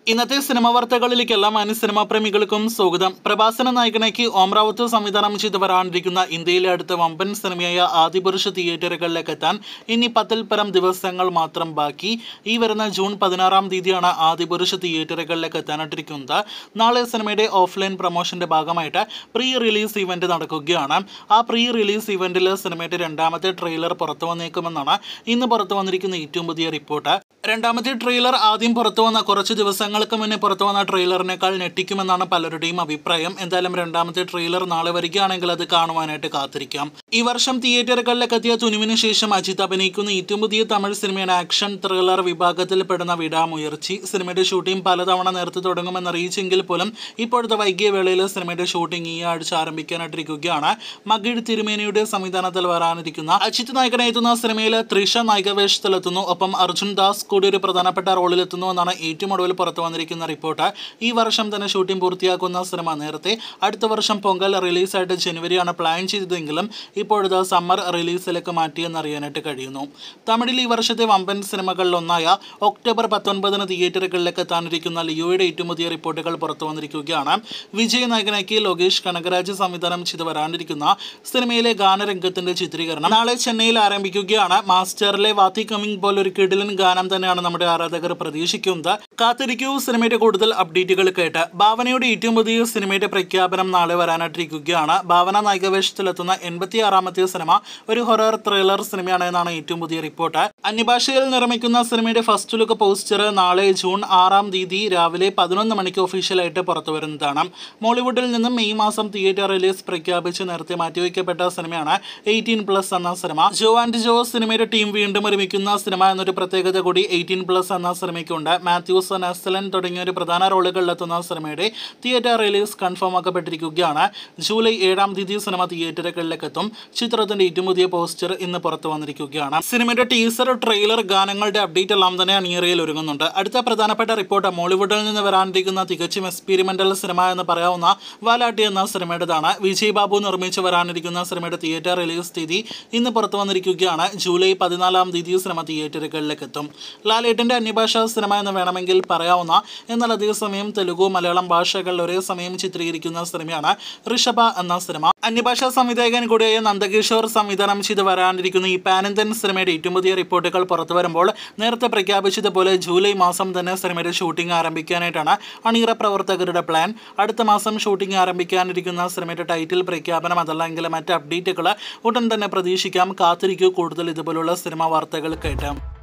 ഇന്നത്തെ സിനിമ വാർത്തകളിലേക്ക് എല്ലാ മാന്യ സിനിമാ പ്രേമികൾക്കും സ്വാഗതം പ്രഭാസന നായകനാക്കി ഓംറാവത്ത് സംവിധാനം ചെയ്ത് വരാനിരിക്കുന്ന ഇന്ത്യയിലെ അടുത്ത വമ്പൻ സിനിമയായ ആദിപുരുഷ തിയേറ്ററുകളിലേക്ക് എത്താൻ ഇനി പത്തിൽ പരം ദിവസങ്ങൾ മാത്രം ബാക്കി ഈ വരുന്ന ജൂൺ പതിനാറാം തീയതിയാണ് ആദിപുരുഷ തിയേറ്ററുകളിലേക്ക് എത്താനായിട്ടിരിക്കുന്നത് നാളെ സിനിമയുടെ ഓഫ്ലൈൻ പ്രൊമോഷന്റെ ഭാഗമായിട്ട് പ്രീ റിലീസ് ഇവന്റ് നടക്കുകയാണ് ആ പ്രീ റിലീസ് ഇവന്റിൽ സിനിമയുടെ രണ്ടാമത്തെ ട്രെയിലർ പുറത്തു വന്നേക്കുമെന്നാണ് ഇന്ന് പുറത്തു വന്നിരിക്കുന്ന ഏറ്റവും പുതിയ റിപ്പോർട്ട് രണ്ടാമത്തെ ട്രെയിലർ ആദ്യം പുറത്തു വന്ന കുറച്ച് ദിവസങ്ങൾക്ക് മുന്നേ പുറത്തു വന്ന ട്രെയിലറിനേക്കാൾ ഞെട്ടിക്കുമെന്നാണ് പലരുടെയും അഭിപ്രായം എന്തായാലും രണ്ടാമത്തെ ട്രെയിലർ നാളെ വരികയാണെങ്കിൽ അത് കാണുവാനായിട്ട് കാത്തിരിക്കാം ഈ വർഷം തിയേറ്ററുകളിലേക്ക് എത്തിയ തുനുവിന് ശേഷം അജിത് അഭിനയിക്കുന്ന ഏറ്റവും പുതിയ തമിഴ് സിനിമയുടെ ആക്ഷൻ ത്രില്ലർ വിഭാഗത്തിൽ പെടുന്ന വിടാമുയർച്ചി സിനിമയുടെ ഷൂട്ടിംഗ് പലതവണ നേരത്തെ തുടങ്ങുമെന്ന് അറിയിച്ചെങ്കിൽ പോലും ഇപ്പോഴത്തെ വൈകിയ വേളയിൽ സിനിമയുടെ ഷൂട്ടിംഗ് ഈ ആഴ്ച ആരംഭിക്കാനായിട്ടിരിക്കുകയാണ് മകിഴ് തിരുമേനിയുടെ സംവിധാനത്തിൽ വരാനിരിക്കുന്ന അജിത് നായകനെത്തുന്ന സിനിമയിൽ ത്രിഷ നായികവേഷത്തിലെത്തുന്നു ഒപ്പം അർജുൻ ദാസ് കൂടി ഒരു പ്രധാനപ്പെട്ട റോളിലെത്തുന്നു എന്നാണ് ഏറ്റവും ഒടുവിൽ പുറത്തു വന്നിരിക്കുന്ന റിപ്പോർട്ട് ഈ വർഷം തന്നെ ഷൂട്ടിംഗ് പൂർത്തിയാക്കുന്ന സിനിമ നേരത്തെ അടുത്ത വർഷം പൊങ്കൽ റിലീസായിട്ട് ജനുവരിയാണ് പ്ലാൻ ചെയ്തതെങ്കിലും ഇപ്പോഴത് സമ്മർ റിലീസിലേക്ക് മാറ്റിയെന്ന് അറിയാനായിട്ട് കഴിയുന്നു തമിഴിൽ ഈ വർഷത്തെ വമ്പൻ സിനിമകളിലൊന്നായ ഒക്ടോബർ പത്തൊൻപതിന് തിയേറ്ററുകളിലേക്ക് എത്താനിരിക്കുന്ന ലിയോയുടെ ഏറ്റവും പുതിയ റിപ്പോർട്ടുകൾ പുറത്തു വന്നിരിക്കുകയാണ് വിജയ് നായകനാക്കി ലോകേഷ് കനകരാജ് സംവിധാനം ചെയ്ത് വരാനിരിക്കുന്ന സിനിമയിലെ ഗാനരംഗത്തിന്റെ ചിത്രീകരണം നാളെ ചെന്നൈയിൽ ആരംഭിക്കുകയാണ് മാസ്റ്ററിലെ വാത്തി കമ്മിങ് പോലൊരു കിടിലൻ ഗാനം തന്നെയാണ് നമ്മുടെ ആരാധകർ പ്രതീക്ഷിക്കുന്നത് കാത്തിരിക്കൂ സിനിമയുടെ കൂടുതൽ അപ്ഡേറ്റുകൾ കേട്ട് ഭാവനയുടെ ഏറ്റവും പുതിയ സിനിമയുടെ പ്രഖ്യാപനം നാളെ വരാനായിട്ടിരിക്കുകയാണ് ഭാവന നായികവേഷത്തിലെത്തുന്ന എൺപത്തി ആറാമത്തെ സിനിമ ഒരു ഹൊറർ ത്രില്ലർ സിനിമയാണ് എന്നാണ് ഏറ്റവും പുതിയ റിപ്പോർട്ട് അന്യഭാഷയിൽ നിർമ്മിക്കുന്ന സിനിമയുടെ ഫസ്റ്റ് ലുക്ക് പോസ്റ്റർ നാളെ ജൂൺ ആറാം തീയതി രാവിലെ പതിനൊന്ന് മണിക്ക് ഒഫീഷ്യലായിട്ട് പുറത്തു വരുന്നതാണ് മോളിവുഡിൽ നിന്നും മെയ് മാസം തിയേറ്റർ റിലീസ് പ്രഖ്യാപിച്ച് നേരത്തെ മാറ്റിവെക്കപ്പെട്ട സിനിമയാണ് എയ്റ്റീൻ പ്ലസ് എന്ന സിനിമ ജോ ആൻഡ് ജോ സിനിമയുടെ ടീം വീണ്ടും ഒരുമിക്കുന്ന സിനിമ എന്നൊരു പ്രത്യേകത കൂടി എയ്റ്റീൻ പ്ലസ് എന്ന സിനിമയ്ക്കുണ്ട് മാത്യൂസ് നെസ്ലൻ തുടങ്ങിയ ഒരു പ്രധാന റോളുകളിലെത്തുന്ന സിനിമയുടെ തിയേറ്റർ റിലീസ് കൺഫേം ആക്കപ്പെട്ടിരിക്കുകയാണ് ജൂലൈ ഏഴാം തീയതി സിനിമ തിയേറ്ററുകളിലേക്ക് എത്തും ചിത്രത്തിന്റെ ഏറ്റവും പുതിയ പോസ്റ്റർ ഇന്ന് പുറത്തു വന്നിരിക്കുകയാണ് സിനിമയുടെ ടീസർ ട്രെയിലർ ഗാനങ്ങളുടെ അപ്ഡേറ്റ് എല്ലാം തന്നെ അണിയറയിൽ ഒരുങ്ങുന്നുണ്ട് അടുത്ത പ്രധാനപ്പെട്ട റിപ്പോർട്ട് മോളിവുഡിൽ നിന്ന് വരാനിരിക്കുന്ന തികച്ചും എക്സ്പീരിമെന്റൽ സിനിമ എന്ന് പറയാവുന്ന വാലാട്ടി എന്ന സിനിമയുടേതാണ് വിജയ് ബാബു നിർമ്മിച്ച് വരാനിരിക്കുന്ന സിനിമയുടെ തിയേറ്റർ റിലീസ് തീയതി ഇന്ന് പുറത്തു വന്നിരിക്കുകയാണ് ജൂലൈ പതിനാലാം തീയതി സിനിമ തിയേറ്ററുകളിലേക്ക് എത്തും ലാലേട്ടന്റെ അന്യഭാഷാ സിനിമ എന്ന് വേണമെങ്കിൽ പറയാവുന്ന എന്നാൽ അതേസമയം തെലുഗു മലയാളം ഭാഷകളിൽ ഒരേ സമയം ചിത്രീകരിക്കുന്ന സിനിമയാണ് ഋഷഭ എന്ന സിനിമ അന്യഭാഷാ സംവിധായകൻ കൂടിയായ നന്ദകിഷോർ സംവിധാനം ചെയ്ത് വരാനിരിക്കുന്ന ഈ പാനന്തൻ സിനിമയുടെ ഏറ്റവും പുതിയ റിപ്പോർട്ടുകൾ പുറത്തു വരുമ്പോൾ നേരത്തെ പ്രഖ്യാപിച്ചതുപോലെ ജൂലൈ മാസം തന്നെ സിനിമയുടെ ഷൂട്ടിംഗ് ആരംഭിക്കാനായിട്ടാണ് അണിയറ പ്രവർത്തകരുടെ പ്ലാൻ അടുത്ത മാസം ഷൂട്ടിംഗ് ആരംഭിക്കാനിരിക്കുന്ന സിനിമയുടെ ടൈറ്റിൽ പ്രഖ്യാപനം അതല്ലെങ്കിൽ മറ്റ് അപ്ഡേറ്റുകൾ ഉടൻ തന്നെ പ്രതീക്ഷിക്കാം കാത്തിരിക്കൂ കൂടുതൽ ഇതുപോലുള്ള സിനിമാ വാർത്തകൾ കേട്ടാം